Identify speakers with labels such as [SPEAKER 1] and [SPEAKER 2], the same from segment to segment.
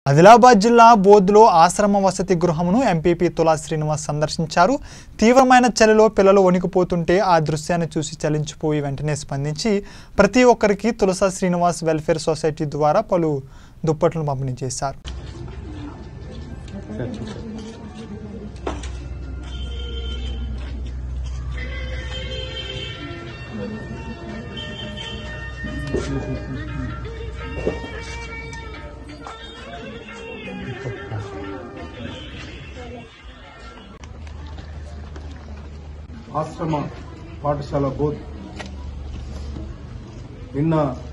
[SPEAKER 1] ఆదిలాబాద్ జిల్లా బోధ్లో ఆశ్రమ వసతి గృహమును ఎంపీపీ తులా శ్రీనివాస్ సందర్శించారు తీవ్రమైన చలిలో పిల్లలు వణికిపోతుంటే ఆ దృశ్యాన్ని చూసి చలించిపోయి వెంటనే స్పందించి ప్రతి ఒక్కరికి తులసా శ్రీనివాస్ వెల్ఫేర్ సొసైటీ ద్వారా పలు దుప్పట్లను పంపిణీ చేశారు
[SPEAKER 2] ఆశ్రమ పాఠశాల బోధ్ నిన్న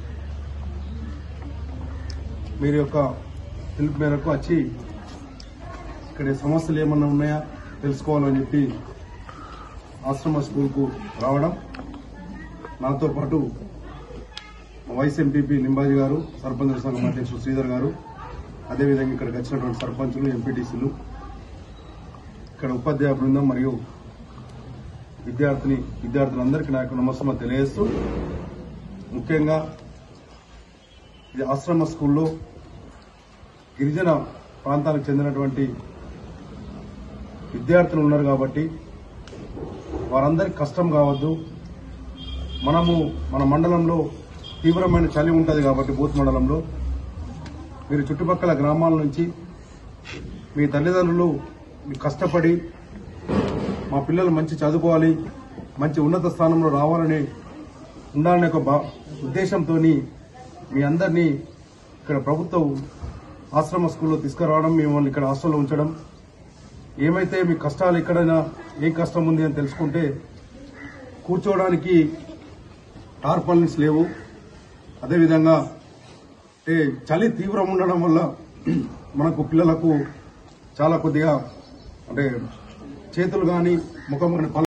[SPEAKER 2] మీరు యొక్క పిలుపు మేరకు వచ్చి ఇక్కడ సమస్యలు ఏమన్నా ఉన్నాయా తెలుసుకోవాలని చెప్పి ఆశ్రమ స్కూల్కు రావడం నాతో పాటు మా వైస్ ఎంపీపీ నింబాజీ గారు సర్పంచ్ సంఘం అధ్యక్షుడు శ్రీధర్ గారు అదేవిధంగా ఇక్కడికి వచ్చినటువంటి సర్పంచులు ఎంపీటీసీలు ఇక్కడ ఉపాధ్యాయ బృందం మరియు విద్యార్థిని విద్యార్థులందరికీ నా యొక్క నమస్కారం తెలియజేస్తూ ముఖ్యంగా ఇది ఆశ్రమ స్కూల్లో గిరిజన ప్రాంతానికి చెందినటువంటి విద్యార్థులు ఉన్నారు కాబట్టి వారందరికి కష్టం కావద్దు మనము మన మండలంలో తీవ్రమైన చలి ఉంటుంది కాబట్టి బూత్ మండలంలో మీరు చుట్టుపక్కల గ్రామాల నుంచి మీ తల్లిదండ్రులు మీ కష్టపడి మా పిల్లలు మంచి చదువుకోవాలి మంచి ఉన్నత స్థానంలో రావాలని ఉండాలనే ఒక బా ఉద్దేశంతో మీ అందరినీ ఇక్కడ ప్రభుత్వ ఆశ్రమ స్కూల్లో తీసుకురావడం మిమ్మల్ని ఇక్కడ హాస్టల్లో ఉంచడం ఏమైతే మీ కష్టాలు ఎక్కడైనా ఏం కష్టం ఉంది అని తెలుసుకుంటే కూర్చోవడానికి టార్పాలిన్స్ లేవు అదేవిధంగా అంటే చలి తీవ్రం ఉండడం వల్ల మనకు పిల్లలకు చాలా కొద్దిగా అంటే చేతులు కానీ ముఖం కానీ